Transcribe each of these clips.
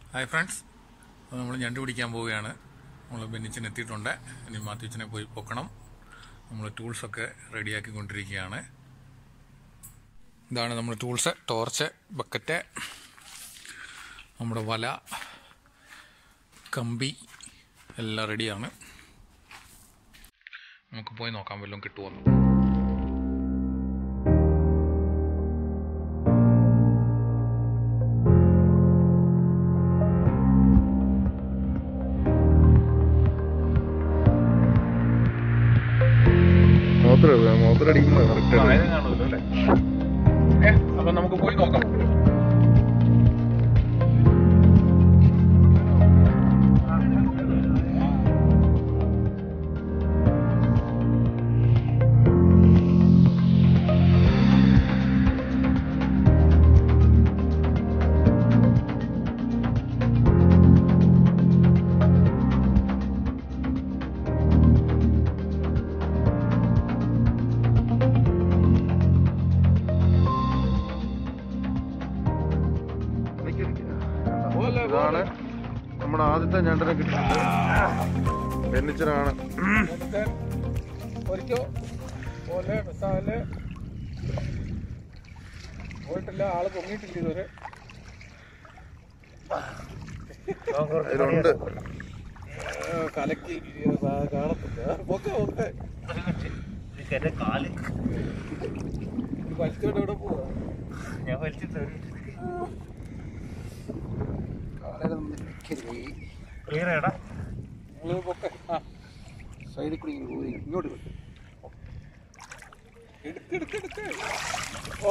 Hi friends അപ്പോൾ നമ്മൾ ഞണ്ട് പിടിക്കാൻ പോവുകയാണ് നമ്മൾ ബെന്നിച്ചൻ എത്തിയിട്ടുണ്ട് ഇനി മാത്യുച്ചനെ പോയി പൊക്കണം നമ്മൾ ടൂൾസൊക്കെ റെഡിയാക്കിക്കൊണ്ടിരിക്കുകയാണ് ഇതാണ് നമ്മുടെ ടൂൾസ് ടോർച്ച് ബക്കറ്റ് നമ്മുടെ വല കമ്പി എല്ലാം റെഡിയാണ് നമുക്ക് പോയി നോക്കാം വല്ലതും കിട്ടുമോ മൂത്രം മൂത്രം അടിക്കുമ്പോ കറക്റ്റ് അപ്പൊ നമുക്ക് പോയി നോക്കാം ഇതാണ് നമ്മുടെ ആദ്യത്തെ ഞണ്ടിനെ കിട്ടിയത് ബെന്നിച്ചനാണ് ഒരിക്കോ പോലെ മസാല പോയിട്ടില്ല ആള് പൊങ്ങിയിട്ടില്ല ഇതുവരെ അതിലുണ്ട് ആ, കലക്കി ആ, കാണത്തില്ല പൊക്കെ പൊക്കെ വലിച്ചോണ്ട് എവിടെ പോവാ ഞാൻ വലിച്ചിട്ട് ക്ലിയർ ആടാ നിങ്ങള് പൊക്കെ ആ സൈഡിൽ കൂടി ഇങ്ങനെ ഊരി ഇങ്ങോട്ട് വിട്ടു എടുക്ക് എടുക്ക് എടുക്ക് ഓ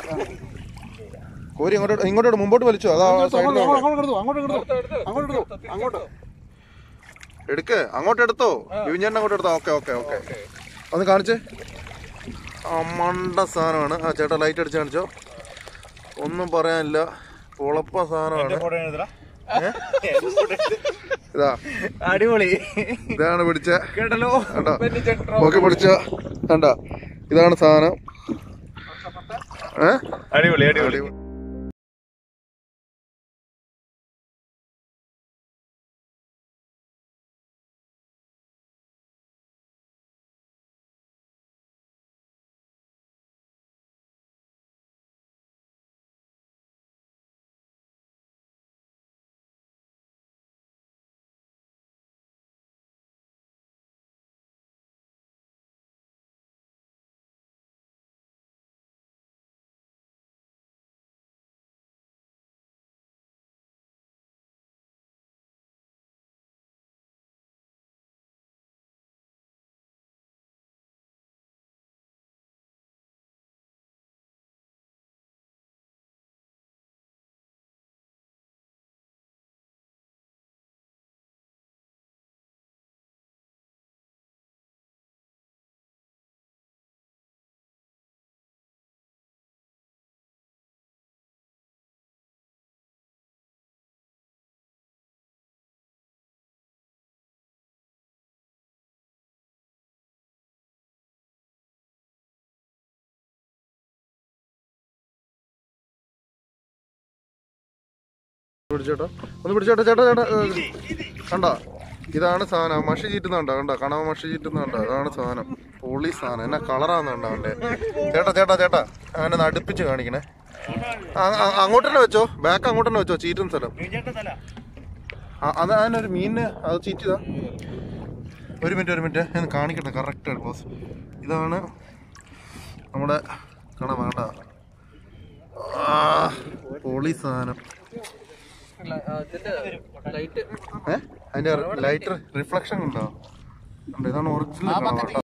കോരി അങ്ങോട്ട് ഇങ്ങോട്ട് മുമ്പോട്ട് വലിച്ചോ അതാ സൈഡിൽ അങ്ങോട്ട് എടുത്തു അങ്ങോട്ട് എടുത്തു അങ്ങോട്ട് എടുത്തു അങ്ങോട്ട് എടുക്ക് അങ്ങോട്ട് എടുത്തോ വിവിഞ്ഞേട്ടൻ അങ്ങോട്ട് എടുത്തോ ഓക്കെ ഓക്കെ ഓക്കെ ഒന്ന് കാണിച്ചേ ആ മണ്ട സാധനമാണ് ആ ചേട്ടാ ലൈറ്റ് അടിച്ച് കാണിച്ചോ ഒന്നും പറയാനില്ല പൊളപ്പ സാധനമാണ് ഇതാ അടിപൊളി ഇതാണ് പിടിച്ച കേട്ടല്ലോ കണ്ടോ ഓക്കെ പിടിച്ച കണ്ട ഇതാണ് സാധനം ഏ അടിപൊളി അടിപൊളി അടിപൊളി. പിടിച്ചേട്ടോ ഒന്ന് പിടിച്ചേട്ടോ ചേട്ടാ ചേട്ടാ ഏ, കണ്ടോ ഇതാണ് സാധനം മഷി ചീറ്റുന്നുണ്ടോ കണ്ടോ കണവ മഷി ചീറ്റുന്നുണ്ടോ അതാണ് സാധനം പൊളി സാധനം എന്നാ കളറാന്ന് കണ്ടോ അവന്റെ ചേട്ടാ ചേട്ടാ ചേട്ടാ അങ്ങനെ ഒന്ന് അടുപ്പിച്ച് കാണിക്കണേ ആ, ആ, അങ്ങോട്ട് തന്നെ വെച്ചോ ബാക്ക് അങ്ങോട്ട് തന്നെ വെച്ചോ ചീറ്റുന്ന സ്ഥലം ആ, അത് അതിനൊരു മീനിന് അത് ചീറ്റിയതാ ഒരു മിനിറ്റ് ഒരു മിനിറ്റ് ഞാൻ കാണിക്കട്ടെ കറക്റ്റ് ആണ് ബോസ് ഇതാണ് നമ്മുടെ കാണാൻ വേണ്ട ആ, പൊളി സാധനം ലൈറ്റ് ഏ അതിന്റെ ലൈറ്റ് റിഫ്ലക്ഷൻ ഉണ്ടോ ഉണ്ട്, ഇതാണ് ഒറിജിനൽ കാണാം കേട്ടോ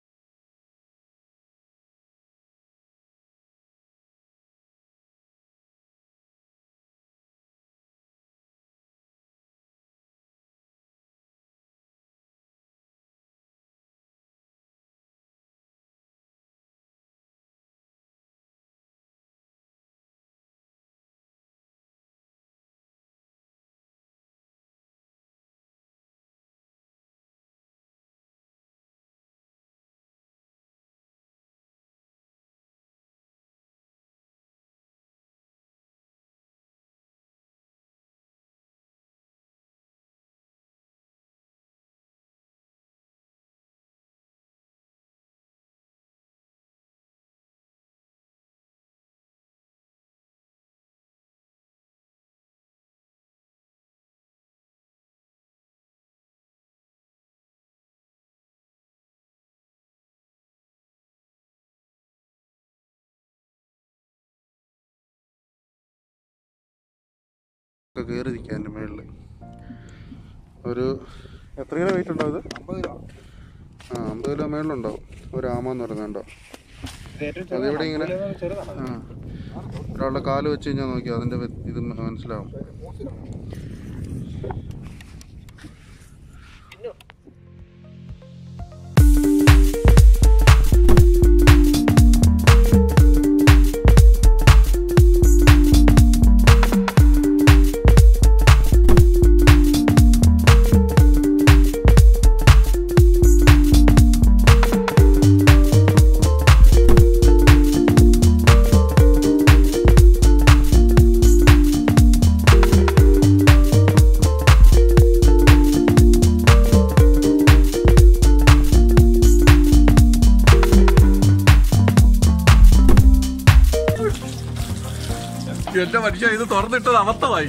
ഒക്കെ കയറി നിൽക്കുക എൻ്റെ മേളിൽ ഒരു എത്ര കിലോ വെയിറ്റ് ഉണ്ടാവും ഇത് അമ്പത് രൂപ ആ അമ്പത് കിലോ മേളിലുണ്ടാവും ഒരു ആമെന്ന് പറയുന്നുണ്ടോ അതിവിടെ ഇങ്ങനെ ചെറുതാണ് ആ ഒരാളുടെ കാല് വെച്ച് കഴിഞ്ഞാൽ നോക്കി അതിൻ്റെ വ്യ- ഇത് മനസ്സിലാവും എന്റെ മനുഷ്യ ഇത് തുറന്നിട്ടത് അബദ്ധമായി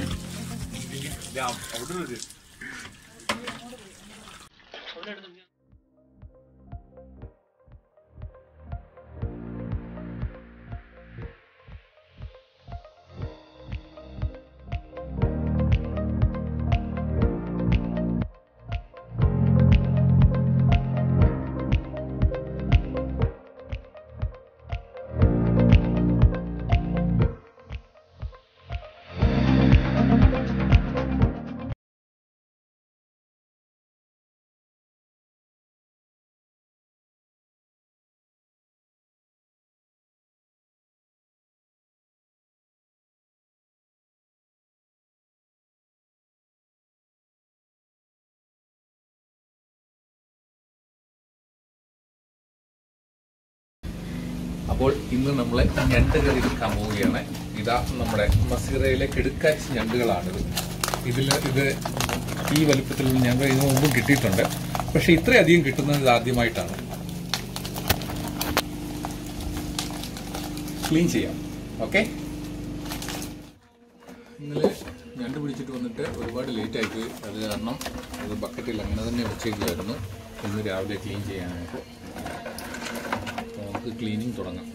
അപ്പോൾ ഇന്ന് നമ്മളെ ഞണ്ട് കറി എടുക്കാൻ പോവുകയാണ് ഇതാ നമ്മുടെ മസീറയിലെ കിടുക്കാച്ചി ഞണ്ടുകളാണിത് ഇതിൽ ഇത് ഈ വലിപ്പത്തിൽ ഞങ്ങൾ ഇതിനു മുമ്പും കിട്ടിയിട്ടുണ്ട് പക്ഷെ ഇത്രയധികം കിട്ടുന്നത് ഇത് ആദ്യമായിട്ടാണ് ക്ലീൻ ചെയ്യാം ഓക്കെ ഇന്നലെ ഞണ്ട് പിടിച്ചിട്ട് വന്നിട്ട് ഒരുപാട് ലേറ്റ് ആയിപ്പോയി അത് കാരണം അത് ബക്കറ്റിൽ അങ്ങനെ തന്നെ വെച്ചേക്കുമായിരുന്നു ഇന്ന് രാവിലെ ക്ലീൻ ചെയ്യാനായിട്ട് അപ്പോൾ നമുക്ക് ക്ലീനിങ് തുടങ്ങാം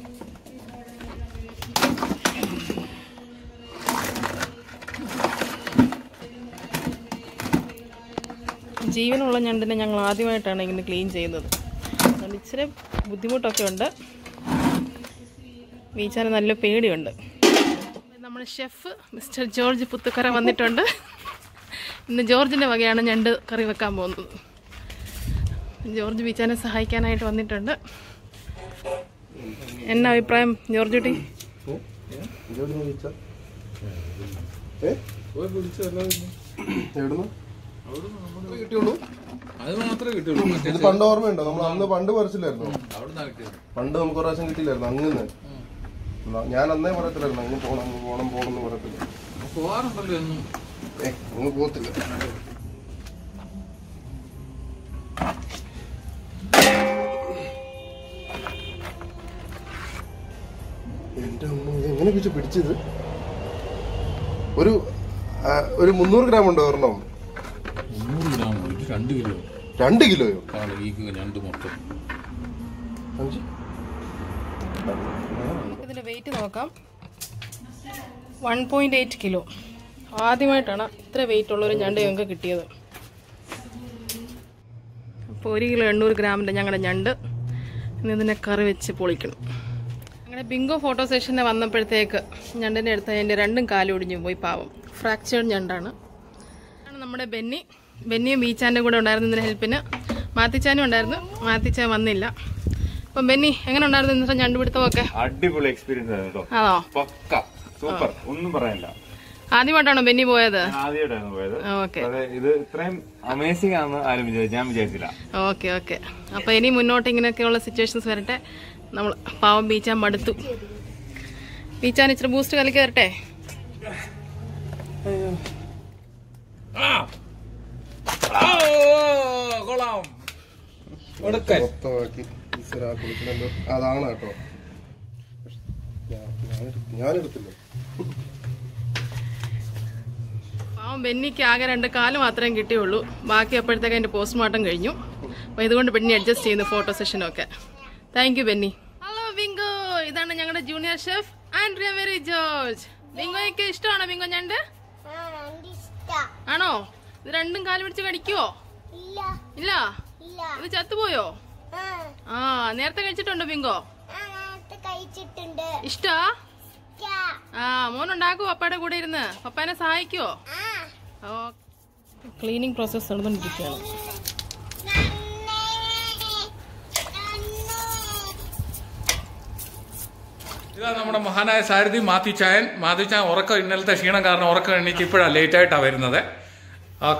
ജീവനുള്ള ഞണ്ടിനെ ഞങ്ങൾ ആദ്യമായിട്ടാണ് ഇങ്ങനെ ക്ലീൻ ചെയ്യുന്നത് അതുകൊണ്ട് ഇച്ചിരി ബുദ്ധിമുട്ടൊക്കെ ഉണ്ട് വീച്ചാൻ നല്ല പേടിയുണ്ട് നമ്മുടെ ഷെഫ് മിസ്റ്റർ ജോർജ് പുത്തുക്കര വന്നിട്ടുണ്ട് ഇന്ന് ജോർജിൻ്റെ വകയാണ് ഞണ്ട് കറി വെക്കാൻ പോകുന്നത് ജോർജ് ബീച്ചാനെ സഹായിക്കാനായിട്ട് വന്നിട്ടുണ്ട് എന്നാ അഭിപ്രായം ജോർജ് കുട്ടി കിട്ടിയുള്ളൂ അത് മാത്രമേ കിട്ടുള്ളൂ ഇത് പണ്ട് ഓർമ്മയുണ്ടോ നമ്മൾ അന്ന് പണ്ട് പറിച്ചില്ലായിരുന്നു അവിടെ നിന്നാണ് കിട്ടിയത് പണ്ട് നമുക്ക് ഒരു പ്രാവശ്യം കിട്ടിയില്ലായിരുന്നു അങ്ങനെ ഞാൻ അന്നേ പറയത്തില്ലായിരുന്നു അങ്ങ് പോണം അങ്ങ് പോണം പോണം എന്ന് പറയത്തില്ല പോവാറുണ്ടല്ലോ എന്നും ഏ അങ്ങ് പോകത്തില്ല എന്റെ അമ്മ ഇത് എങ്ങനെ പിടിച്ച് പിടിച്ചത് ഒരു ആ, ഒരു മുന്നൂറ് ഗ്രാം ഉണ്ട് ഒരെണ്ണം മുന്നൂറ് ഗ്രാം ഇത് രണ്ട് കിലോ രണ്ട് കിലോയോ ആണ് ഈ ഞണ്ട് മൊത്തം അഞ്ച് നമുക്കിതിൻ്റെ വെയിറ്റ് നോക്കാം വൺ പോയിൻ്റ് എയ്റ്റ് കിലോ ആദ്യമായിട്ടാണ് ഇത്ര വെയിറ്റ് ഉള്ളൊരു ഞണ്ട് ഞങ്ങൾക്ക് കിട്ടിയത് അപ്പോൾ ഒരു കിലോ എണ്ണൂറ് ഗ്രാമിൻ്റെ ഞങ്ങളുടെ ഞണ്ട് ഇന്ന് ഇതിനെ കറി വെച്ച് പൊളിക്കണം ഞങ്ങളുടെ ബിങ്കോ ഫോട്ടോ സെഷന് വന്നപ്പോഴത്തേക്ക് ഞണ്ടിനെ എടുത്ത എൻ്റെ രണ്ടും കാലും ഒടിഞ്ഞു പോയി പാവം ഫ്രാക്ചേർഡ് ഞണ്ടാണ് ആണ് നമ്മുടെ ബെന്നി ബെന്നിയും ബീച്ചാൻ്റെ കൂടെ ഉണ്ടായിരുന്നു ഇതിന് ഹെൽപ്പിന് മാത്തിച്ചാനും ഉണ്ടായിരുന്നു മാത്തിച്ചാൻ വന്നില്ല അപ്പം ബെന്നി എങ്ങനെ ഉണ്ടായിരുന്നു ഇന്നത്തെ ഞണ്ടുപിടുത്തമൊക്കെ അടിപൊളി എക്സ്പീരിയൻസ് ആയിരുന്നു കേട്ടോ ആണോ പക്ക സൂപ്പർ ഒന്നും പറയാനില്ല ആദ്യമായിട്ടാണോ ബെന്നി പോയത് ഞാൻ ആദ്യമായിട്ടായിരുന്നു പോയത് ഓക്കെ അതെ ഇത് ഇത്രയും അമേസിംഗ് ആണെന്ന് ആരും വിചാരിച്ചു ഞാൻ വിചാരിച്ചില്ല ഓക്കെ ഓക്കെ അപ്പോൾ ഇനി മുന്നോട്ട് ഇങ്ങനെയൊക്കെയുള്ള സിറ്റുവേഷൻസ് വരട്ടെ നമ്മൾ പാവം ബീച്ചാൻ മടുത്തു ബീച്ചാൻ ഇച്ചിരി ബൂസ്റ്റ് കലക്കി വരട്ടെ കൊള്ളാം മൊത്തമാക്കി ഈശ്വരാ കുളിക്കണല്ലോ അതാണ് കേട്ടോ ഞാൻ- ഞാൻ- ഞാനെടുത്തില്ല പാവം ബെന്നിക്ക് ആകെ രണ്ട് കാല് മാത്രമേ കിട്ടിയുള്ളൂ ബാക്കി അപ്പോഴത്തേക്ക് അതിന്റെ പോസ്റ്റ്മോർട്ടം കഴിഞ്ഞു അപ്പോൾ ഇതുകൊണ്ട് ബെന്നി അഡ്ജസ്റ്റ് ചെയ്യുന്നു ഫോട്ടോ സെഷനൊക്കെ thank you Benny hello Bingo ഇതാണ് ഞങ്ങളുടെ junior chef Andrea very George ബിങ്കോയ്ക്ക് ഇഷ്ടമാണോ ബിങ്കോ ഞണ്ട് ആണോ ഇത് രണ്ടും കാല് പിടിച്ച് കടിക്കുവോ ഇല്ല ഇല്ല ഇല്ല ഇത് ചത്തുപോയോ ആ ആ നേരത്തെ കഴിച്ചിട്ടുണ്ടോ ബിങ്കോ ആ നേരത്തെ കഴിച്ചിട്ടുണ്ട് ഇഷ്ടാ ക്യാ. ആ മോനുണ്ടാക്കുവോ പപ്പയുടെ കൂടെ ഇരുന്ന് പപ്പാനെ സഹായിക്കുവോ ആ ക്ലീനിങ് പ്രോസസ് നടന്നുകൊണ്ടിരിക്കുകയാണ് ഇതാ നമ്മുടെ മഹാനായ സാരഥി മാത്യു ചായൻ മാത്യു ചായൻ ഉറക്കം ഇന്നലത്തെ ക്ഷീണം കാരണം ഉറക്കം എണീറ്റ് ഇപ്പോഴാണ് ലേറ്റ് ആയിട്ടാണ് വരുന്നത് ആ,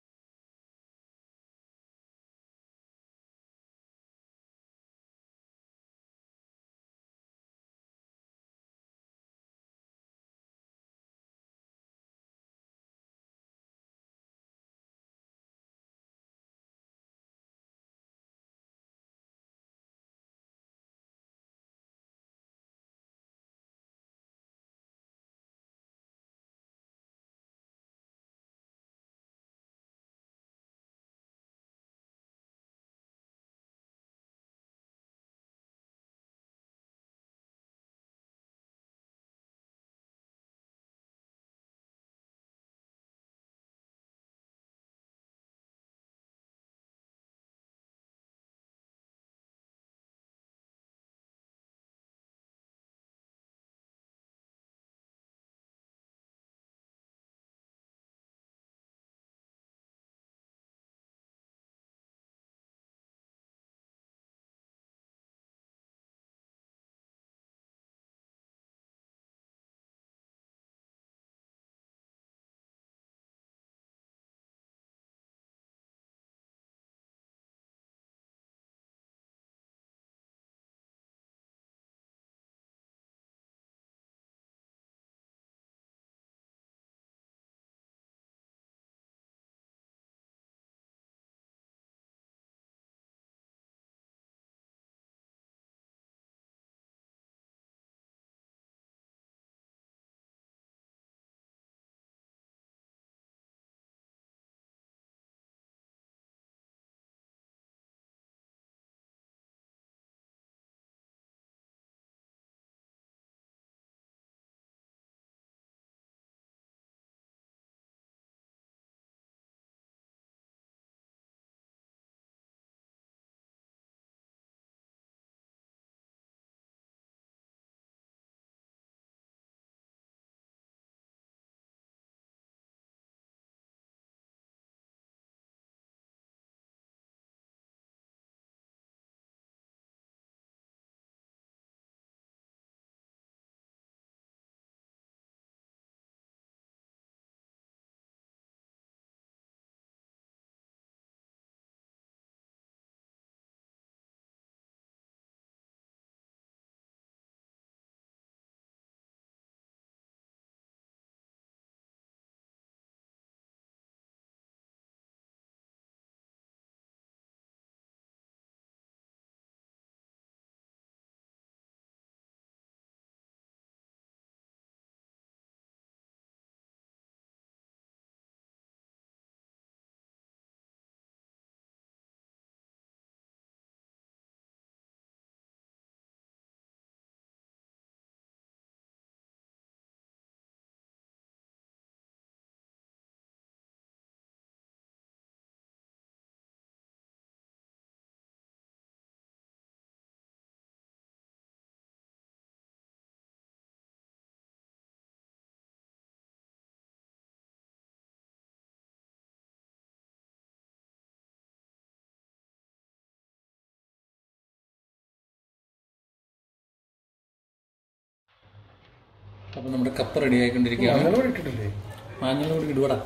അപ്പൊ നമ്മുടെ കപ്പ റെഡി ആയിക്കൊണ്ടിരിക്കുകയാണ് മഞ്ഞളോട് ഇട്ടിട്ടില്ലേ മാഞ്ഞളോട് ഇടുവടാ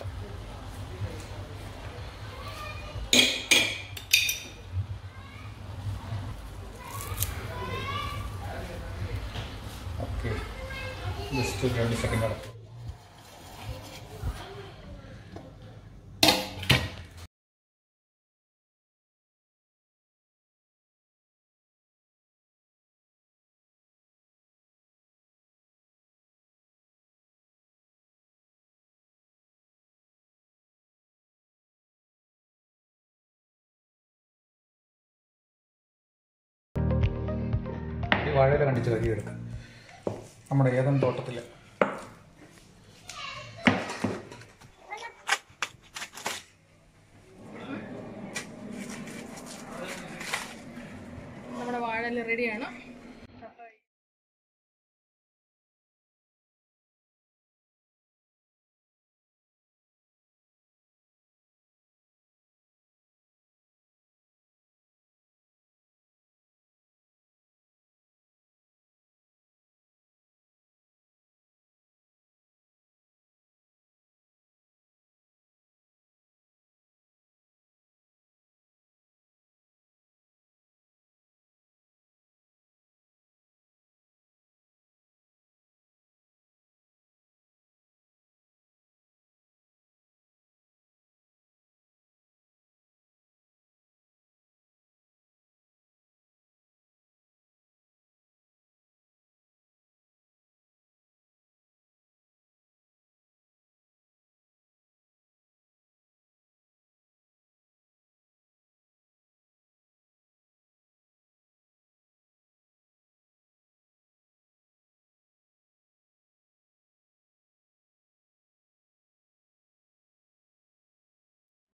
ഓക്കെ ജസ്റ്റ് ഒരു രണ്ട് സെക്കൻഡ് നടക്കും ഈ വാഴയില കണ്ടിച്ച് കരി എടുക്കാം നമ്മുടെ ഏതൻ തോട്ടത്തിൽ